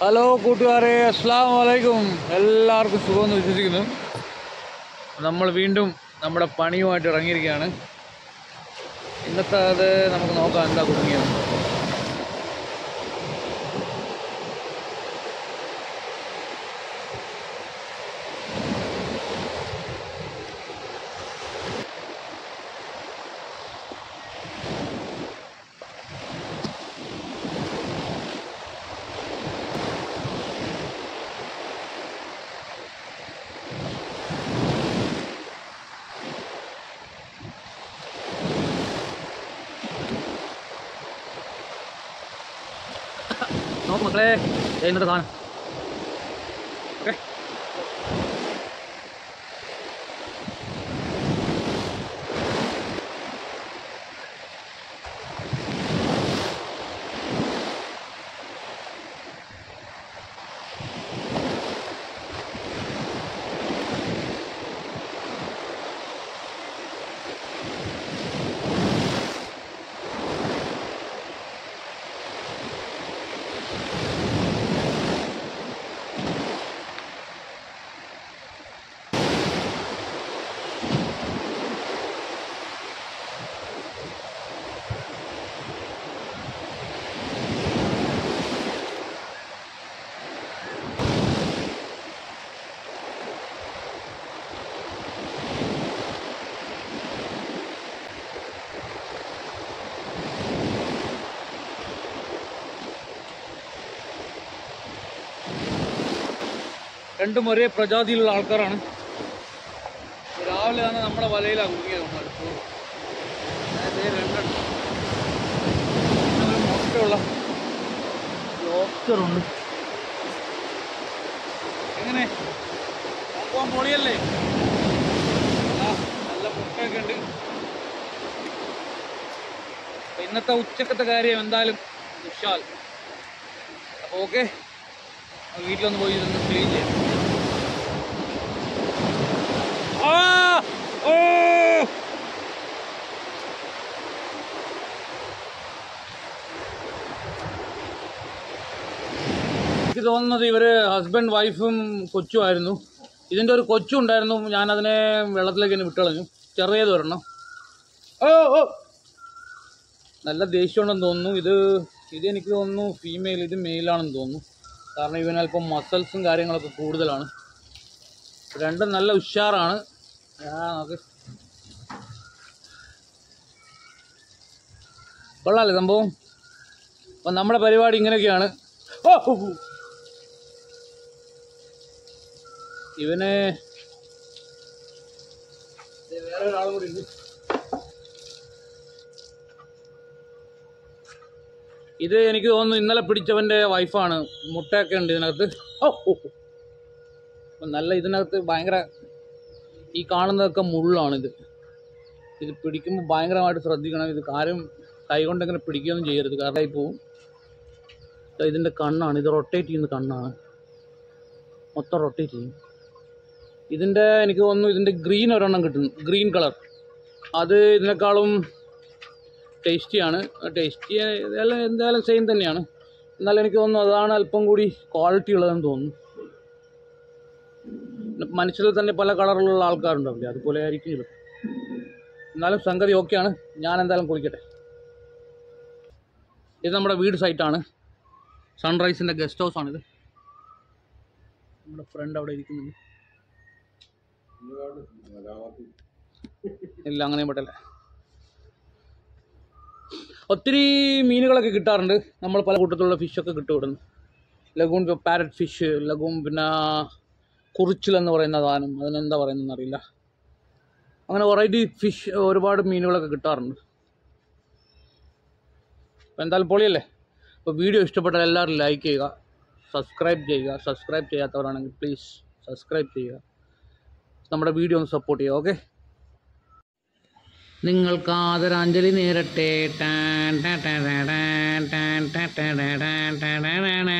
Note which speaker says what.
Speaker 1: Hello കൂട്ടുകാരെ അസ്സാം വലൈക്കും എല്ലാവർക്കും സുഖമെന്ന് വിശ്വസിക്കുന്നു നമ്മൾ വീണ്ടും നമ്മുടെ പണിയുമായിട്ട് ഇറങ്ങിയിരിക്കുകയാണ് ഇന്നത്തെ അത് നമുക്ക് നോക്കാം എന്താ കുടുങ്ങിയത് നോക്ക് മക്കളെ ദേ ഇന്നത്തെ സാധനം ഓക്കെ രണ്ടും ഒരേ പ്രജാതിയിലുള്ള ആൾക്കാരാണ് രാവിലെ തന്നെ നമ്മുടെ വലയിലാണ് കുടുങ്ങിയത് നമ്മൾ ദേ രണ്ടെണ്ണം പിന്നെ ഒരു മുട്ടയുള്ള ലോബ്സ്റ്ററുണ്ട് എങ്ങനെ പോകാൻ പൊളിയല്ലേ ആ നല്ല മുട്ടയൊക്കെ ഉണ്ട് അപ്പൊ ഇന്നത്തെ ഉച്ചക്കത്തെ കാര്യം എന്തായാലും വിശാൽ അപ്പോൾ ഓക്കെ വീട്ടിലൊന്ന് പോയി ഇതൊന്ന് ക്ലീൻ ചെയ്യാം ആ! ഓ! എനിക്ക് തോന്നുന്നത് ഇവര് ഹസ്ബൻഡ് വൈഫും കൊച്ചുമായിരുന്നു ഇതിൻ്റെ ഒരു കൊച്ചും ഉണ്ടായിരുന്നു ഞാനതിനെ വെള്ളത്തിലേക്ക് തന്നെ വിട്ടുകളഞ്ഞു ചെറിയത് ഒരെണ്ണം ഓ ഓ നല്ല ദേഷ്യമുണ്ടെന്ന് തോന്നുന്നു ഇത് ഇത് എനിക്ക് തോന്നുന്നു ഫീമെയിൽ ഇത് മെയിലാണെന്ന് തോന്നുന്നു കാരണം ഇവനല്പം മസൽസും കാര്യങ്ങളൊക്കെ കൂടുതലാണ് രണ്ടും നല്ല ഉഷാറാണ് ആ നോക്ക് കൊള്ളാല്ലേ സംഭവം അപ്പം നമ്മുടെ പരിപാടി ഇങ്ങനെയൊക്കെയാണ് ഓ ഹു, ഹു. ഇവന് ദേ വേറെ ഒരാളും കൂടി ഉണ്ട് ഇത് എനിക്ക് തോന്നുന്നു ഇന്നലെ പിടിച്ചവൻ്റെ വൈഫാണ് മുട്ടയൊക്കെ ഉണ്ട് ഇതിനകത്ത് ഓ ഓ ഓ. അപ്പം നല്ല ഇതിനകത്ത് ഭയങ്കര ഈ കാണുന്നതൊക്കെ മുള്ളാണിത് ഇത് പിടിക്കുമ്പോൾ ഭയങ്കരമായിട്ട് ശ്രദ്ധിക്കണം ഇത് കാര്യം കൈ കൊണ്ട് ഇങ്ങനെ പിടിക്കുകയൊന്നും ചെയ്യരുത് കാരണം ആയി പോവും ദാ ഇതിൻ്റെ കണ്ണാണ് ഇത് റൊട്ടേറ്റ് ചെയ്യുന്ന കണ്ണാണ് മൊത്തം റൊട്ടേറ്റ് ചെയ്യും ഇതിൻ്റെ എനിക്ക് തോന്നുന്നു ഇതിൻ്റെ ഗ്രീൻ ഒരെണ്ണം കിട്ടുന്നു ഗ്രീൻ കളർ അത് ഇതിനേക്കാളും ടേസ്റ്റിയാണ് ടേസ്റ്റി ഇതെല്ലാം എന്തായാലും സെയിം തന്നെയാണ് എന്നാലും എനിക്ക് തോന്നുന്നു അതാണ് അല്പം കൂടി ക്വാളിറ്റി ഉള്ളതെന്ന് തോന്നുന്നു പിന്നെ മനുഷ്യരിൽ തന്നെ പല കളറിലുള്ള ആൾക്കാരുണ്ടാവില്ലേ അതുപോലെ ആയിരിക്കും ഇത് എന്നാലും സംഗതി ഓക്കെയാണ് ഞാൻ എന്തായാലും കുളിക്കട്ടെ ഇത് നമ്മുടെ വീട് സൈറ്റാണ് സൺറൈസിൻ്റെ ഗസ്റ്റ് ഹൗസ് ആണിത് നമ്മുടെ ഫ്രണ്ട് അവിടെ ഇരിക്കുന്നുണ്ട് ഇല്ല അങ്ങനെയും പറ്റില്ല ഒത്തിരി മീനുകളൊക്കെ കിട്ടാറുണ്ട് നമ്മൾ പല കൂട്ടത്തിലുള്ള ഫിഷൊക്കെ കിട്ടും ഇവിടുന്ന് ലഗൂൺ പാരറ്റ് ഫിഷ് ലഗൂൺ പിന്നെ കുറിച്ചിൽ എന്ന് പറയുന്ന സാധനം അതിനെന്താ പറയുന്നതെന്ന് അറിയില്ല അങ്ങനെ വെറൈറ്റി ഫിഷ് ഒരുപാട് മീനുകളൊക്കെ കിട്ടാറുണ്ട് അപ്പോൾ എന്തായാലും പൊളിയല്ലേ അപ്പോൾ വീഡിയോ ഇഷ്ടപ്പെട്ടാൽ എല്ലാവരും ലൈക്ക് ചെയ്യുക സബ്സ്ക്രൈബ് ചെയ്യുക സബ്സ്ക്രൈബ് ചെയ്യാത്തവരാണെങ്കിൽ പ്ലീസ് സബ്സ്ക്രൈബ് ചെയ്യുക നമ്മുടെ വീഡിയോ ഒന്ന് സപ്പോർട്ട് ചെയ്യുക ഓക്കെ നിങ്ങൾക്ക് ആദരാഞ്ജലി നേരട്ടെ ടാൻ ടാ ടാ ടാ ടാൻ ടാൻ ടാ ടാ ടാ ടാൻ ടാ ടാ ടാ ടാ